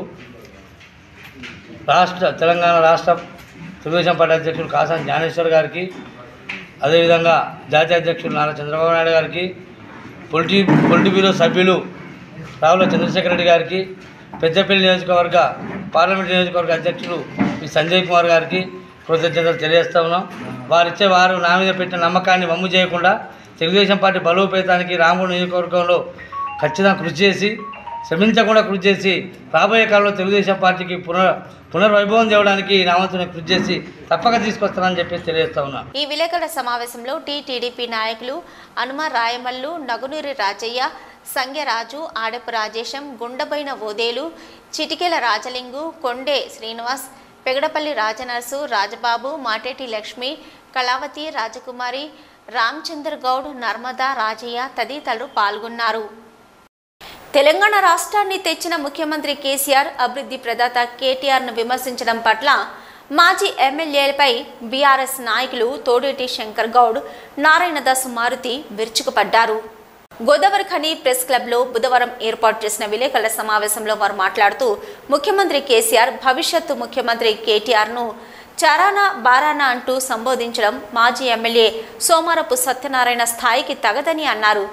రాష్ట్ర తెలంగాణ రాష్ట్ర తెలుగుదేశం పార్టీ అధ్యక్షుడు కాసాని జ్ఞానేశ్వర్ గారికి అదేవిధంగా జాతీయ అధ్యక్షుడు నారా చంద్రబాబు నాయుడు గారికి పొలిటి పొలిటి బ్యూరో సభ్యులు రావుల చంద్రశేఖర్ రెడ్డి గారికి పెద్దపల్లి నియోజకవర్గ పార్లమెంట్ నియోజకవర్గ అధ్యక్షులు ఈ సంజయ్ కుమార్ గారికి కృతజ్ఞతలు తెలియజేస్తా ఉన్నాం వారిచ్చే వారు నా మీద పెట్టిన నమ్మకాన్ని వమ్ము చేయకుండా తెలుగుదేశం పార్టీ బలోపేతానికి రామగుండ నియోజకవర్గంలో ఖచ్చితంగా కృషి చేసి శ్రమించకుండా కృషి చేసి రాబోయే కాలంలో తెలుగుదేశం పార్టీకి పునర్ పునర్వైభవం చేయడానికి నా వంతున కృషి చేసి తప్పక తీసుకొస్తానని చెప్పేసి తెలియజేస్తా ఉన్నాను ఈ విలేకరుల సమావేశంలో టీటీడీపీ నాయకులు హనుమ రాయమల్లు నగునూరి రాజయ్య సంగ్యరాజు ఆడపు రాజేశం గుండబైన ఓదేలు చిటికెల రాజలింగు కొండే శ్రీనివాస్ పెగడపల్లి రాజనర్సు రాజబాబు మాటేటి లక్ష్మి కళావతి రాజకుమారి రామచంద్ర గౌడ్ నర్మదా రాజయ్య తదితరులు పాల్గొన్నారు తెలంగాణ రాష్ట్రాన్ని తెచ్చిన ముఖ్యమంత్రి కేసీఆర్ అభివృద్ధి ప్రదాత కేటీఆర్ను విమర్శించడం పట్ల మాజీ ఎమ్మెల్యేలపై బీఆర్ఎస్ నాయకులు తోడేటి శంకర్ గౌడ్ నారాయణదాస్ మారుతి విరుచుకుపడ్డారు గోదావరి ఖని ప్రెస్ క్లబ్లో బుధవారం ఏర్పాటు చేసిన విలేకరుల సమావేశంలో వారు మాట్లాడుతూ ముఖ్యమంత్రి కేసీఆర్ భవిష్యత్తు ముఖ్యమంత్రి కేటీఆర్ను చరానా బారానా అంటూ సంబోధించడం మాజీ ఎమ్మెల్యే సోమారపు సత్యనారాయణ స్థాయికి తగదని అన్నారు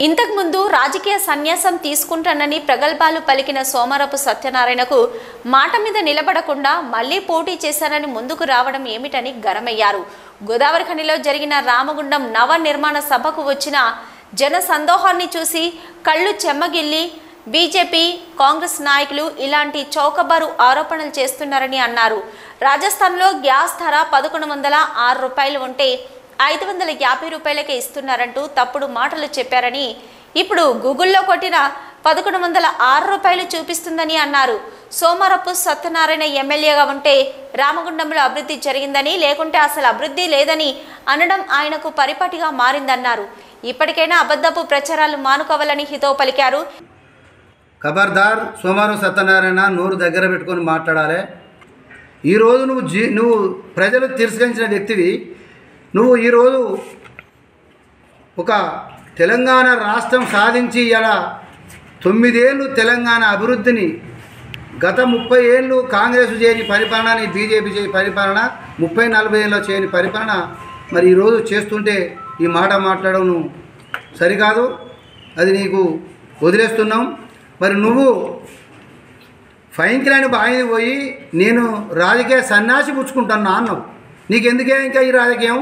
ఇంతకుముందు రాజకీయ సన్యాసం తీసుకుంటానని ప్రగల్భాలు పలికిన సోమరపు సత్యనారాయణకు మాట మీద నిలబడకుండా మళ్లీ పోటీ చేశానని ముందుకు రావడం ఏమిటని గరమయ్యారు గోదావరి ఖనిలో జరిగిన రామగుండం నవ నిర్మాణ సభకు వచ్చిన జన సందోహాన్ని చూసి కళ్ళు చెమ్మగిల్లి బీజేపీ కాంగ్రెస్ నాయకులు ఇలాంటి చౌకబారు ఆరోపణలు చేస్తున్నారని అన్నారు రాజస్థాన్లో గ్యాస్ ధర పదకొండు వందల ఆరు రూపాయలు ఉంటే ఐదు వందల యాభై రూపాయలకే ఇస్తున్నారంటూ తప్పుడు మాటలు చెప్పారని ఇప్పుడు గూగుల్లో కొట్టిన పదకొండు వందల ఆరు రూపాయలు చూపిస్తుందని అన్నారు సోమరపు సత్యనారాయణ ఎమ్మెల్యేగా ఉంటే రామగుండంలో అభివృద్ధి జరిగిందని లేకుంటే అసలు అభివృద్ధి లేదని అనడం ఆయనకు పరిపాటిగా మారిందన్నారు ఇప్పటికైనా అబద్ధపు ప్రచారాలు మానుకోవాలని హితవు పలికారు ఖబర్దార్ సోమవారం సత్యనారాయణ నోరు దగ్గర పెట్టుకొని మాట్లాడాలి ఈరోజు నువ్వు జీ నువ్వు ప్రజలు తిరస్కరించిన వ్యక్తివి నువ్వు ఈరోజు ఒక తెలంగాణ రాష్ట్రం సాధించి ఇలా తొమ్మిదేళ్ళు తెలంగాణ అభివృద్ధిని గత ముప్పై ఏళ్ళు కాంగ్రెస్ చేయని పరిపాలనని బీజేపీ చేయ పరిపాలన ముప్పై నలభై ఏళ్ళలో చేయని పరిపాలన మరి ఈరోజు చేస్తుంటే ఈ మాట మాట్లాడడం నువ్వు సరికాదు అది నీకు వదిలేస్తున్నాం మరి నువ్వు ఫైన్కిలాని బాయిని పోయి నేను రాజకీయ సన్యాసి పుచ్చుకుంటున్నా అన్నావు నీకెందుకే ఇంకా ఈ రాజకీయం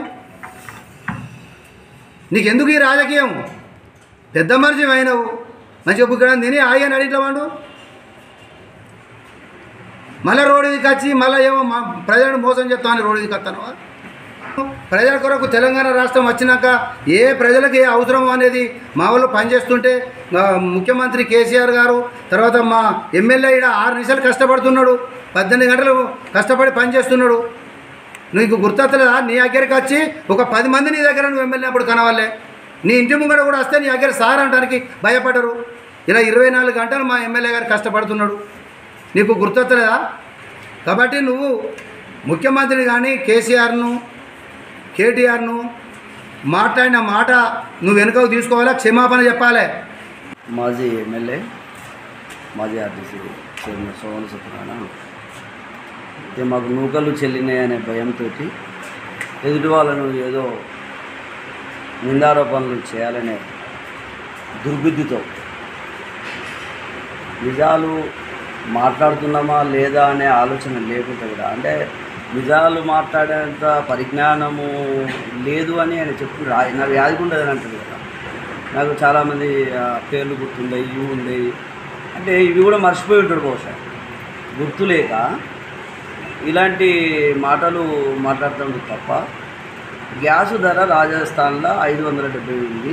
నీకెందుకు ఈ రాజకీయం పెద్ద మనిషి అయినావు మంచిగా బుక్కడ తిని ఆయన అడిగిట్లా వాడు మళ్ళీ రోడ్డు దిక్కు వచ్చి మళ్ళీ ఏమో మా ప్రజలను మోసం చేస్తామని రోడ్డు దిక్కు వస్తాను ప్రజల కొరకు తెలంగాణ రాష్ట్రం వచ్చినాక ఏ ప్రజలకు ఏ అవసరం అనేది మా వాళ్ళు పనిచేస్తుంటే మా ముఖ్యమంత్రి కేసీఆర్ గారు తర్వాత మా ఎమ్మెల్యే ఇక్కడ ఆరు నిమిషాలు కష్టపడుతున్నాడు పద్దెనిమిది గంటలు కష్టపడి పనిచేస్తున్నాడు నీకు గుర్తొత్తలేదా నీ దగ్గరికి వచ్చి ఒక పది మంది నీ దగ్గర నువ్వు ఎమ్మెల్యే అప్పుడు కనవాలే నీ ఇంటి ముంగడ కూడా వస్తే నీ దగ్గర సార్ అనడానికి భయపడరు ఇలా ఇరవై నాలుగు గంటలు మా ఎమ్మెల్యే గారు కష్టపడుతున్నాడు నీకు గుర్తొత్తలేదా కాబట్టి నువ్వు ముఖ్యమంత్రిని కానీ కేసీఆర్ను కేటీఆర్ను మాట్లాడిన మాట నువ్వు వెనుకకు తీసుకోవాలా క్షమాపణ చెప్పాలి మాజీ ఎమ్మెల్యే మాజీ ఆర్టీసీ చైర్మన్ సోమన్ సత్యనారాయణ అయితే మాకు నూకలు చెల్లినాయనే భయంతో ఎదుటి వాళ్ళను ఏదో నిందారోపణలు చేయాలనే దుర్బుద్ధితో నిజాలు మాట్లాడుతున్నామా లేదా అనే ఆలోచన లేకుండా కూడా అంటే నిజాలు మాట్లాడేంత పరిజ్ఞానము లేదు అని ఆయన చెప్తున్నారు ఆయన నాకు యాదిగా ఉండదని అంటారు కదా నాకు చాలామంది ఆ, పేర్లు గుర్తుండయి ఇవి ఉండేవి అంటే ఇవి కూడా మర్చిపోయి ఉంటాడు బహుశా గుర్తులేక ఇలాంటి మాటలు మాట్లాడుతుంది తప్ప గ్యాస్ ధర రాజస్థాన్లో ఐదు వందల డెబ్బై ఉంది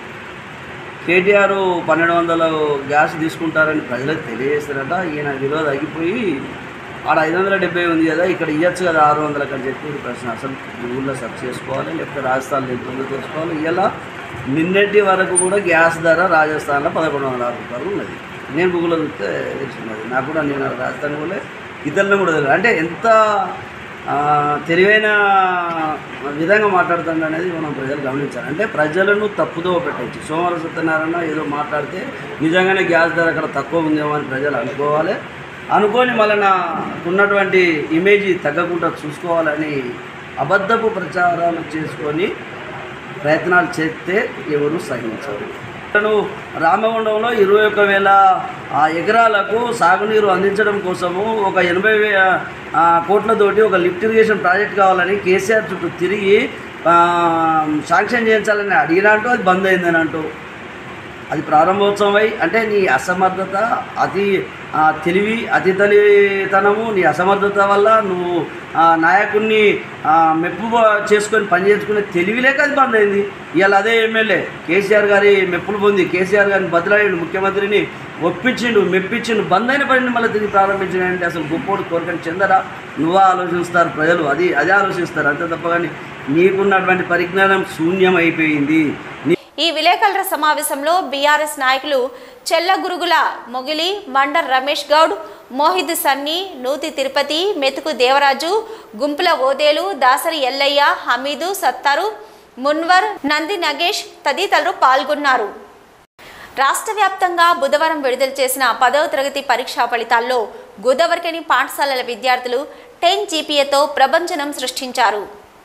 కేటీఆర్ పన్నెండు వందల గ్యాస్ తీసుకుంటారని ప్రజలకు తెలియజేస్తారట ఈయన విలువ తగ్గిపోయి ఆడ ఐదు వందల డెబ్బై ఉంది కదా ఇక్కడ ఇవ్వచ్చు కదా ఆరు వందలకు అని చెప్పి ప్రశ్న అసలు గూగుల్లో సెర్చ్ చేసుకోవాలి లేకపోతే రాజస్థాన్లో ఎంత ఉందో తెలుసుకోవాలి ఇలా నిన్నటి వరకు కూడా గ్యాస్ ధర రాజస్థాన్లో పదకొండు వందల ఆరు రూపాయలు ఉన్నది నేను గూగుల్లో చూస్తే తెలిసినది నాకు కూడా నేను రాజస్థాన్ కూడా ఇతరులను కూడా తెలియదు అంటే ఎంత ఆ, తెలివైన విధంగా మాట్లాడుతుంది అనేది మనం ప్రజలు గమనించాలి అంటే ప్రజలను తప్పుదో పెట్టచ్చు సోమవారం సత్యనారాయణ ఏదో మాట్లాడితే నిజంగానే గ్యాస్ ధర అక్కడ తక్కువ ఉందేమో అని ప్రజలు అనుకోవాలి అనుకొని మళ్ళీ ఉన్నటువంటి ఇమేజ్ తగ్గకుండా చూసుకోవాలని అబద్ధపు ప్రచారాలు చేసుకొని ప్రయత్నాలు చేస్తే ఎవరు సహించరు తను రామగుండంలో ఇరవై ఒక్క వేల ఆ, ఎకరాలకు సాగునీరు అందించడం కోసము ఒక ఎనభై వే ఆ, కోట్లతోటి ఒక లిఫ్ట్ ఇరిగేషన్ ప్రాజెక్ట్ కావాలని కేసీఆర్ చుట్టూ తిరిగి ఆ, శాంక్షన్ చేయించాలని అడిగినంటూ అది బంద్ అయిందని అంటూ అది ప్రారంభోత్సవమై అంటే నీ అసమర్థత అతి ఆ, తెలివి అతి తెలివితనము నీ అసమర్థత వల్ల నువ్వు ఆ, నాయకుడిని ఆ, మెప్పు చేసుకొని పని చేసుకునే తెలివి లేక అది బంద్ అయింది ఇవాళ అదే ఎమ్మెల్యే కేసీఆర్ గారి మెప్పులు పొంది కేసీఆర్ గారిని బదిలాడు ముఖ్యమంత్రిని ఒప్పించిండు మెప్పించిండు బంద్ అయిన పనిని మళ్ళీ తిరిగి ప్రారంభించిన అసలు గొప్పోడు కోరికని చెందరా నువ్వా ఆలోచిస్తారు ప్రజలు అది అదే ఆలోచిస్తారు అంతే తప్ప కానీ నీకున్నటువంటి పరిజ్ఞానం శూన్యం అయిపోయింది నీ ఈ విలేకరుల సమావేశంలో బీఆర్ఎస్ నాయకులు చెల్లగురుగుల మొగిలి మండర్ రమేష్ గౌడ్ మోహిద్ సన్నీ నూతి తిరుపతి మెతుకు దేవరాజు గుంపుల ఓదేలు దాసరి ఎల్లయ్య హమీదు సత్తారు మున్వర్ నంది నగేష్ తదితరులు పాల్గొన్నారు రాష్ట్ర వ్యాప్తంగా బుధవారం విడుదల చేసిన పదవ తరగతి పరీక్షా ఫలితాల్లో గోదావరికని పాఠశాలల విద్యార్థులు టెన్ జీపీఏతో ప్రభంజనం సృష్టించారు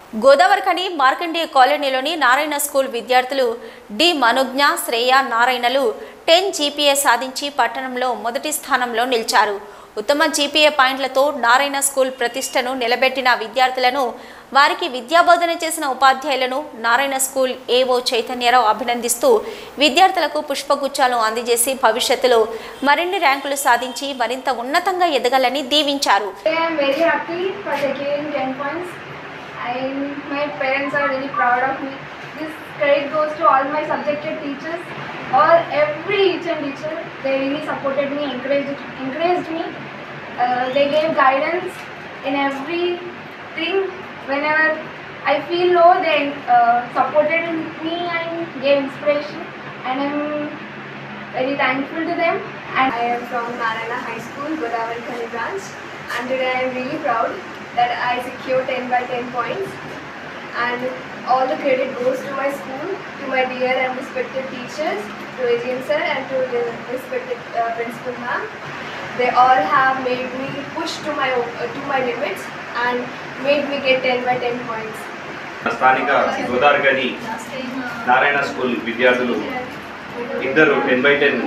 గోదావరికని మార్కండేయ కాలనీలోని నారాయణ స్కూల్ విద్యార్థులు డి మనోజ్ఞ శ్రేయ నారాయణలు టెన్ జీపీఏ సాధించి పట్టణంలో మొదటి స్థానంలో నిలిచారు ఉత్తమ జీపీఏ పాయింట్లతో నారాయణ స్కూల్ ప్రతిష్టను నిలబెట్టిన విద్యార్థులను వారికి విద్యాబోధన చేసిన ఉపాధ్యాయులను నారాయణ స్కూల్ ఏఓ చైతన్యరావు అభినందిస్తూ విద్యార్థులకు పుష్పగుచ్చాలు అందజేసి భవిష్యత్తులో మరిన్ని ర్యాంకులు సాధించి మరింత ఉన్నతంగా ఎదగాలని దీవించారు I am very happy for securing 10 points. I, my parents are really proud of me. This credit goes to all my subjected teachers or every each and teacher. They really supported me, encouraged, encouraged me. Uh, they gave guidance in everything. Whenever I feel low, they uh, supported me and gave inspiration. And I'm very thankful to them. And I am from Narayana High School, Godavari Khani branch. And today I am really proud that I secured 10 by 10 points. And all the credit goes to my school, to my dear and respected teachers, to Ajin sir and to the respected uh, principal ma'am. They all have made me push to my uh, to my limits and made me get 10 by 10 points. స్థానిక గోదావరి గని Narayana school విద్యార్థులు ఇద్దరు ten by ten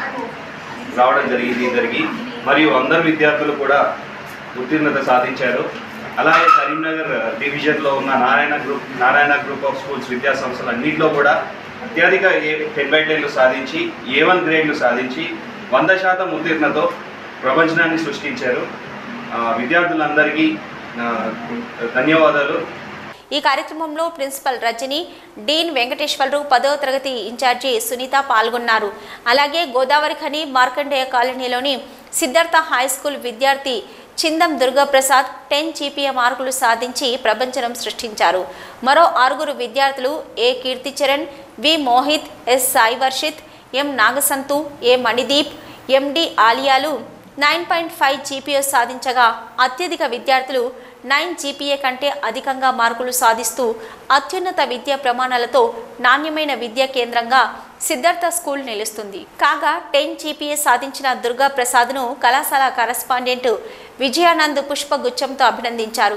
రావడం జరిగింది ఇద్దరికి మరియు అందరు విద్యార్థులు కూడా ఉత్తీర్ణత సాధించారు అలాగే కరీంనగర్ డివిజన్లో ఉన్న Narayana group Narayana group of schools విద్యా సంస్థలు అన్నింటిలో కూడా అత్యధిక ఏ టెన్ బై టెన్లు సాధించి ఏ వన్ గ్రేడ్లు సాధించి వంద శాతం ఉత్తీర్ణతో ప్రపంచనాన్ని సృష్టించారు ఆ, విద్యార్థులందరికీ ఆ, ధన్యవాదాలు ఈ కార్యక్రమంలో ప్రిన్సిపల్ రజని డీన్ వెంకటేశ్వరరావు పదవ తరగతి ఇన్ఛార్జి సునీత పాల్గొన్నారు అలాగే గోదావరి ఖని మార్కండేయ కాలనీలోని సిద్ధార్థ హై స్కూల్ విద్యార్థి చిందం దుర్గాప్రసాద్ టెన్ జీపీఏ మార్కులు సాధించి ప్రపంచనం సృష్టించారు మరో ఆరుగురు విద్యార్థులు A Keerthicharan V Mohith S Sai Varshith M Nagasanthu A Manideep MD ఆలియాలు నైన్ పాయింట్ ఫైవ్ జీపీఏ సాధించగా అత్యధిక విద్యార్థులు నైన్ జీపీఏ కంటే అధికంగా మార్కులు సాధిస్తూ అత్యున్నత విద్యా ప్రమాణాలతో నాణ్యమైన విద్యా కేంద్రంగా సిద్ధార్థ స్కూల్ నిలుస్తుంది కాగా టెన్ జీపీఏ సాధించిన దుర్గా ప్రసాద్ను కళాశాల కరస్పాండెంట్ విజయానంద్ పుష్పగుచ్చంతో అభినందించారు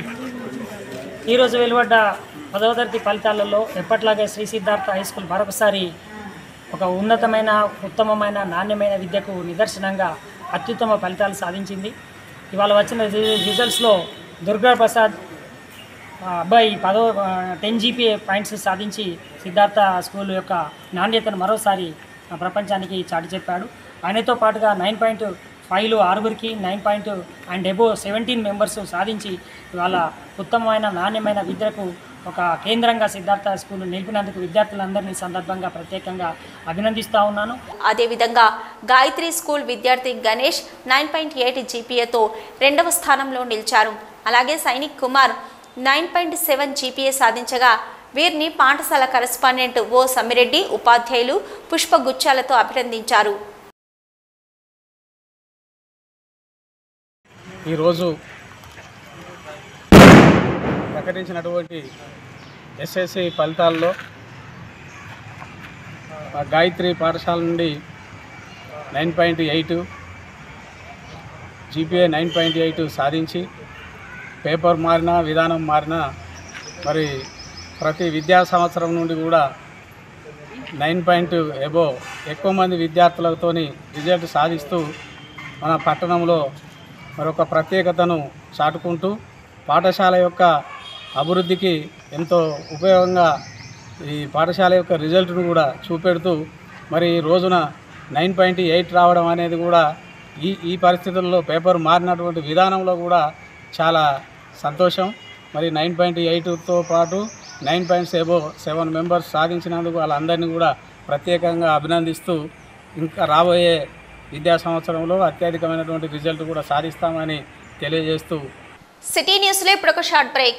ఈరోజు వెలువడ్డ పదవ తరగతి ఫలితాలలో ఎప్పట్లాగే శ్రీ సిద్ధార్థ హై స్కూల్ మరొకసారి ఒక ఉన్నతమైన ఉత్తమమైన నాణ్యమైన విద్యకు నిదర్శనంగా అత్యుత్తమ ఫలితాలు సాధించింది ఇవాళ వచ్చిన రి- రిజల్ట్స్లో దుర్గా ప్రసాద్ ఆ అబ్బాయి పదో టెన్ జీపీఏ పాయింట్స్ సాధించి సిద్ధార్థ స్కూల్ యొక్క నాణ్యతను మరోసారి ఆ ప్రపంచానికి చాటి చెప్పాడు ఆయనతో పాటుగా నైన్ పాయింట్ ఫైవ్లు ఆరుగురికి nine point and above seventeen members సాధించి ఇవాళ ఉత్తమమైన నాణ్యమైన విద్యకు ఒక కేంద్రంగా సిద్ధార్థ స్కూల్ నిలిపినందుకు విద్యార్థులందరినీ ఈ సందర్భంగా ప్రత్యేకంగా అభినందిస్తూ ఉన్నాను అదేవిధంగా గాయత్రి స్కూల్ విద్యార్థి గణేష్ నైన్ పాయింట్ ఎయిట్ జీపీఏతో రెండవ స్థానంలో నిలిచారు అలాగే Sainik Kumar nine point seven GPA సాధించగా వీరిని పాఠశాల కరెస్పాండెంట్ ఓ సమ్మిరెడ్డి ఉపాధ్యాయులు పుష్పగుచ్చాలతో అభినందించారు ఈరోజు ప్రకటించినటువంటి ఎస్ఎస్సి ఫలితాల్లో మా గాయత్రి పాఠశాల నుండి nine point eight GPA nine point eight సాధించి పేపర్ మారినా విధానం మారినా మరి ప్రతి విద్యా సంవత్సరం నుండి కూడా నైన్ పాయింట్ ఎబో ఎక్కువ మంది విద్యార్థులతోని రిజల్ట్ సాధిస్తూ మన పట్టణంలో మరొక ప్రత్యేకతను చాటుకుంటూ పాఠశాల యొక్క అభివృద్ధికి ఎంతో ఉపయోగంగా ఈ పాఠశాల యొక్క రిజల్ట్ను కూడా చూపెడుతూ మరి ఈ రోజున నైన్ పాయింట్ ఎయిట్ రావడం అనేది కూడా ఈ ఈ పరిస్థితుల్లో పేపర్ మారినటువంటి విధానంలో కూడా చాలా సంతోషం మరి నైన్ పాయింట్ ఎయిట్తో పాటు nine points above seven members సాధించినందుకు వాళ్ళందరినీ కూడా ప్రత్యేకంగా అభినందిస్తూ ఇంకా రాబోయే విద్యా సంవత్సరంలో అత్యధికమైనటువంటి రిజల్ట్ కూడా సాధిస్తామని తెలియజేస్తూ సిటీ న్యూస్లో ఇప్పుడు ఒక షార్ట్ బ్రేక్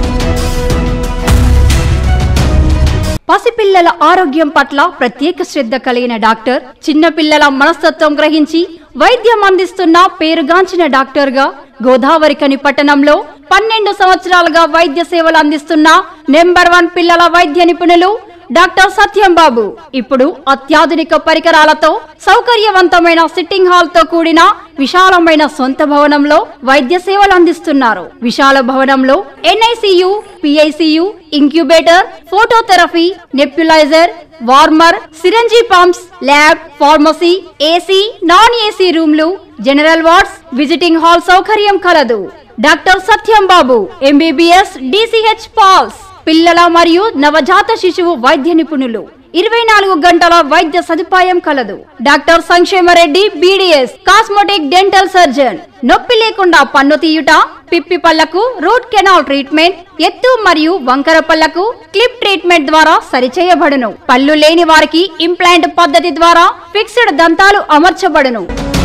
పసిపిల్లల ఆరోగ్యం పట్ల ప్రత్యేక శ్రద్ధ కలిగిన డాక్టర్ చిన్నపిల్లల మనస్తత్వం గ్రహించి వైద్యం అందిస్తున్న పేరుగాంచిన డాక్టర్గా గోదావరికని పట్టణంలో పన్నెండు సంవత్సరాలుగా వైద్య సేవలు అందిస్తున్న నెంబర్ వన్ పిల్లల వైద్య నిపుణులు డాక్టర్ సత్యం బాబు ఇప్పుడు అత్యాధునిక పరికరాలతో సౌకర్యవంతమైన సిట్టింగ్ హాల్ తో కూడిన విశాలమైన సొంత భవనంలో వైద్య సేవలు అందిస్తున్నారు విశాల భవనంలో NICU PICU incubator phototherapy nebuliser warmer syringe pumps lab pharmacy AC non AC రూమ్లు జనరల్ వార్డ్స్ విజిటింగ్ హాల్ సౌకర్యం కలదు doctor Satyam Babu MBBS DCH PALS పిల్లల మరియు నవజాత శిశువు వైద్య నిపుణులు ఇరవై నాలుగు గంటల వైద్య సదుపాయం కలదు doctor Sankshemareddy BDS cosmetic dental surgeon నొప్పి లేకుండా పన్ను తీయుట పిప్పి పళ్లకు రూట్ కెనాల్ ట్రీట్మెంట్ ఎత్తు మరియు వంకర పళ్లకు క్లిప్ ట్రీట్మెంట్ ద్వారా సరిచేయబడును పళ్ళు లేని వారికి ఇంప్లాంట్ పద్ధతి ద్వారా ఫిక్స్డ్ దంతాలు అమర్చబడును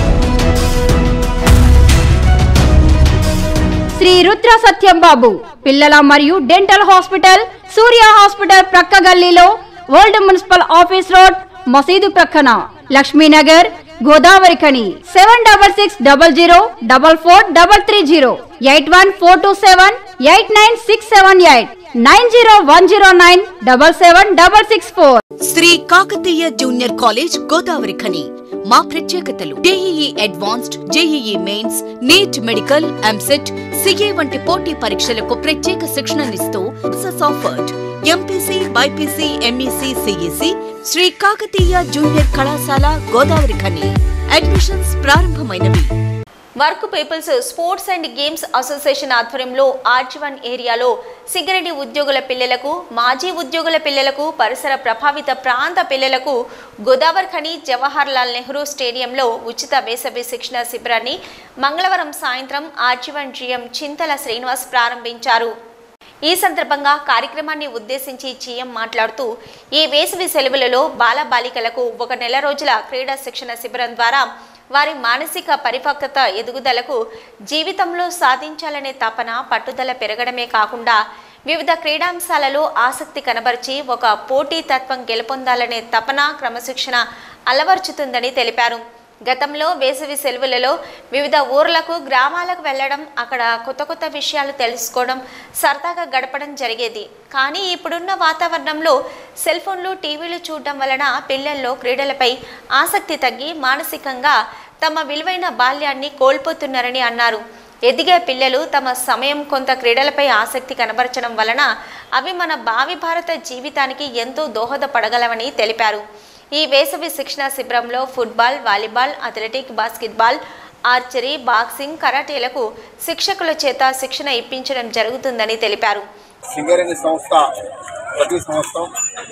శ్రీ రుద్ర సత్యం బాబు పిల్లల మరియు డెంటల్ హాస్పిటల్ సూర్య హాస్పిటల్ ప్రక్క గల్లీలో ఓల్డ్ మున్సిపల్ ఆఫీస్ రోడ్ మసీదు ప్రక్కన Lakshminagar Godavarikhani seven double six double zero double four double three zero eight one four two seven eight nine six seven eight nine zero one zero nine double seven double six four Shri Kakatiya junior college Godavarikhani మా ప్రత్యేకతలు JEE advanced JEE mains NEET medical EAMCET CA వంటి పోటీ పరీక్షలకు ప్రత్యేక శిక్షణనిస్తూ offered MPC BiPC MEC CEC Shri Kakatiya junior కళాశాల Godavarikhani admissions ప్రారంభమైనవి work peoples sports and games association ఆధ్వర్యంలో R G one ఏరియాలో సిగరెటి ఉద్యోగుల పిల్లలకు మాజీ ఉద్యోగుల పిల్లలకు పరిసర ప్రభావిత ప్రాంత పిల్లలకు గోదావరి ఖని జవహర్ లాల్ నెహ్రూ స్టేడియంలో ఉచిత వేసవి శిక్షణ శిబిరాన్ని మంగళవారం సాయంత్రం ఆర్జీవన్ జీఎం చింతల శ్రీనివాస్ ప్రారంభించారు ఈ సందర్భంగా కార్యక్రమాన్ని ఉద్దేశించి జీఎం మాట్లాడుతూ ఈ వేసవి సెలవులలో బాలబాలికలకు ఒక నెల రోజుల క్రీడా శిక్షణ శిబిరం ద్వారా వారి మానసిక పరిపక్వత ఎదుగుదలకు జీవితంలో సాధించాలనే తపన పట్టుదల పెరగడమే కాకుండా వివిధ క్రీడాంశాలలో ఆసక్తి కనబరిచి ఒక పోటీతత్వం గెలుపొందాలనే తపన క్రమశిక్షణ అలవర్చుతుందని తెలిపారు గతంలో వేసవి సెలవులలో వివిధ ఊర్లకు గ్రామాలకు వెళ్ళడం అక్కడ కొత్త కొత్త విషయాలు తెలుసుకోవడం సరదాగా గడపడం జరిగేది కానీ ఇప్పుడున్న వాతావరణంలో సెల్ ఫోన్లు టీవీలు చూడడం వలన పిల్లల్లో క్రీడలపై ఆసక్తి తగ్గి మానసికంగా తమ విలువైన బాల్యాన్ని కోల్పోతున్నారని అన్నారు ఎదిగే పిల్లలు తమ సమయం కొంత క్రీడలపై ఆసక్తి కనబరచడం వలన అవి మన భావి భారత జీవితానికి ఎంతో దోహదపడగలవని తెలిపారు ఈ వేసవి శిక్షణ శిబిరంలో football volleyball athletic basketball archery boxing కరాటేలకు శిక్షకుల చేత శిక్షణ ఇప్పించడం జరుగుతుందని తెలిపారు సింగరేణి సంస్థ ప్రతి సంవత్సరం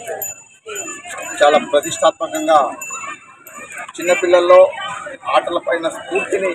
చాలా ప్రతిష్టాత్మకంగా చిన్నపిల్లల్లో ఆటలపైన స్ఫూర్తిని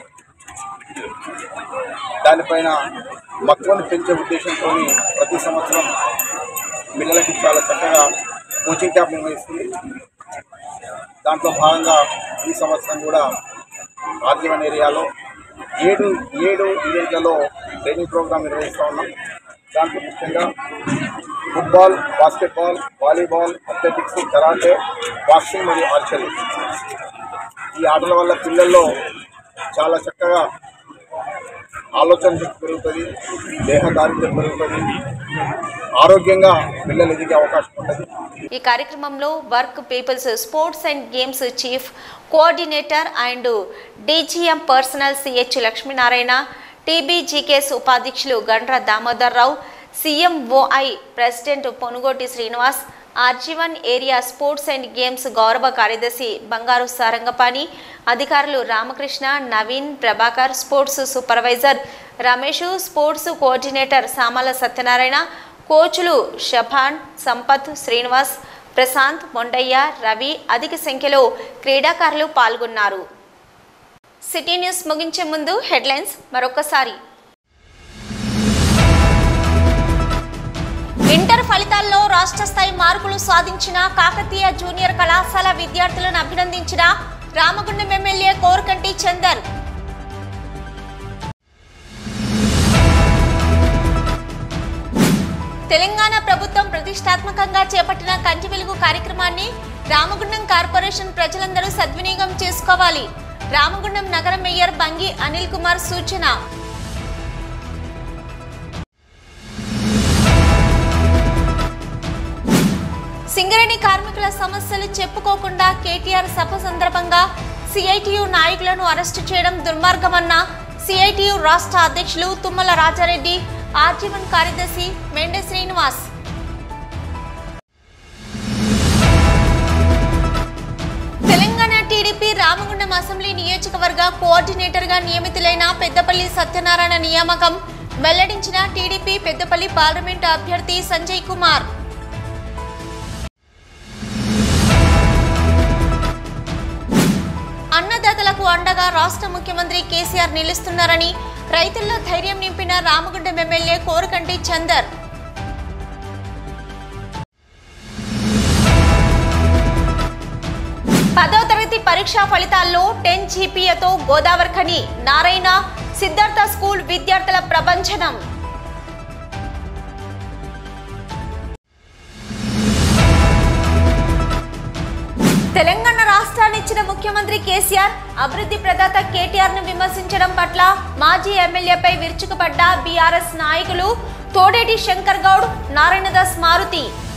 దానిపైన మక్కువని పెంచే ఉద్దేశంతో ప్రతి సంవత్సరం పిల్లలకి చాలా చక్కగా కోచింగ్ క్యాంప్ నిర్వహిస్తుంది దాంట్లో భాగంగా ఈ సంవత్సరం కూడా ఆర్జీవన్ ఏరియాలో ఏడు ఏడు ఈవెంట్లలో ట్రైనింగ్ ప్రోగ్రామ్ నిర్వహిస్తూ ఉన్నాం దాంట్లో ముఖ్యంగా football basketball volleyball athletics karate boxing మరియు ఆర్చరీ ఈ ఆటల వల్ల పిల్లల్లో చాలా చక్కగా ఆలోచన శక్తి పెరుగుతుంది దేహ దారిద్ర్యం పెరుగుతుంది ఆరోగ్యంగా పిల్లలు ఎదిగే అవకాశం ఉంటుంది ఈ కార్యక్రమంలో work peoples sports and games chief coordinator and DGM personnel CH Lakshminarayana TBGKS ఉపాధ్యక్షులు Gandra Damodar Rao CMOI president Ponugoti Srinivas RG one area sports and games గౌరవ కార్యదర్శి బంగారు సారంగపాణి అధికారులు Ramakrishna Naveen Prabhakar sports supervisor Ramesh sports coordinator Samala Satyanarayana కోచ్లు షఫాన్ సంపత్ శ్రీనివాస్ ప్రశాంత్ మొండయ్య రవి అధిక సంఖ్యలో క్రీడాకారులు పాల్గొన్నారు సిటీ న్యూస్ ముగించే ముందు హెడ్లైన్స్ మరొకసారి ఇంటర్ ఫలితాల్లో రాష్ట్ర స్థాయి మార్కులు సాధించిన కాకతీయ జూనియర్ కళాశాల విద్యార్థులను అభినందించిన రామగుండం ఎమ్మెల్యే కోరకంటి చందర్ తెలంగాణ ప్రభుత్వం ప్రతిష్టాత్మకంగా చేపట్టిన కంటి వెలుగు కార్యక్రమాన్ని రామగుండం కార్పొరేషన్ ప్రజలందరూ సద్వినియోగం చేసుకోవాలి రామగుండం నగర మేయర్ బంగి అనిల్ కుమార్ సూచన సింగరేణి కార్మికుల సమస్యలు చెప్పుకోకుండా కేటీఆర్ సభ సందర్భంగా సిఐటియు నాయకులను అరెస్టు చేయడం దుర్మార్గమన్న సిఐటియు రాష్ట్ర అధ్యక్షులు తుమ్మల రాజారెడ్డి ఆర్జీవన్ కార్యదర్శి మెండే శ్రీనివాస్ తెలంగాణ టీడీపీ రామగుండం అసెంబ్లీ నియోజకవర్గ కోఆర్డినేటర్గా నియమితులైన పెద్దపల్లి సత్యనారాయణ నియామకం వెల్లడించిన టీడీపీ పెద్దపల్లి పార్లమెంటు అభ్యర్థి సంజయ్ కుమార్ అన్నదాతలకు అండగా రాష్ట్ర ముఖ్యమంత్రి కేసీఆర్ నిలుస్తున్నారని రైతుల్లో ధైర్యం నింపిన రామగుండం ఎమ్మెల్యే కోరకంటి చందర్ పదో తరగతి పరీక్షా ఫలితాల్లో టెన్ జీపీఏతో గోదావరి ఖని నారాయణ సిద్ధార్థ స్కూల్ విద్యార్థుల ప్రభంజనం తెలంగాణ రాష్ట్రాన్ని ఇచ్చిన ముఖ్యమంత్రి కేసీఆర్ అభివృద్ధి ప్రదాత కేటీఆర్ ను విమర్శించడం పట్ల మాజీ ఎమ్మెల్యేపై విరుచుకుపడ్డ బీఆర్ఎస్ నాయకులు తోడేటి శంకర్ గౌడ్ నారాయణదాస్ మారుతి